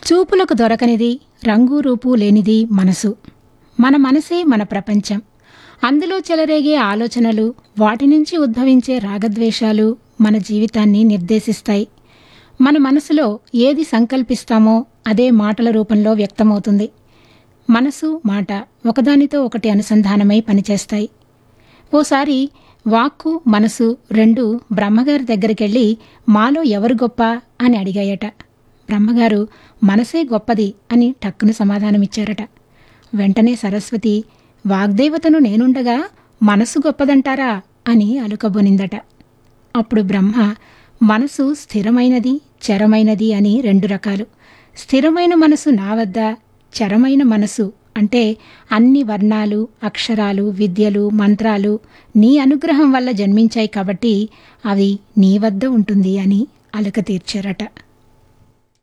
చూపులకు దొరకనిది రంగు రూపు లేనిది మనసు మన మనసే మన ప్రపంచం అందులో చెలరేగే ఆలోచనలు వాటి నుంచి ఉద్భవించే రాగద్వేషాలు మన జీవితాన్ని నిర్దేశిస్తాయి మన మనసులో ఏది సంకల్పిస్తామో అదే మాటల రూపంలో వ్యక్తమవుతుంది మనసు మాట ఒకదానితో ఒకటి అనుసంధానమై పనిచేస్తాయి ఓసారి వాక్కు మనసు రెండు బ్రహ్మగారి దగ్గరికెళ్ళి మాలో ఎవరు గొప్ప అని అడిగాయట బ్రహ్మగారు మనసే గొప్పది అని టక్కున సమాధానమిచ్చారట వెంటనే సరస్వతి వాగ్దేవతను నేనుండగా మనసు గొప్పదంటారా అని అలుకబొనిందట అప్పుడు బ్రహ్మ మనసు స్థిరమైనది చరమైనది అని రెండు రకాలు స్థిరమైన మనసు నా వద్ద చరమైన మనసు అంటే అన్ని వర్ణాలు అక్షరాలు విద్యలు మంత్రాలు నీ అనుగ్రహం వల్ల జన్మించాయి కాబట్టి అవి నీ వద్ద ఉంటుంది అని అలక తీర్చారట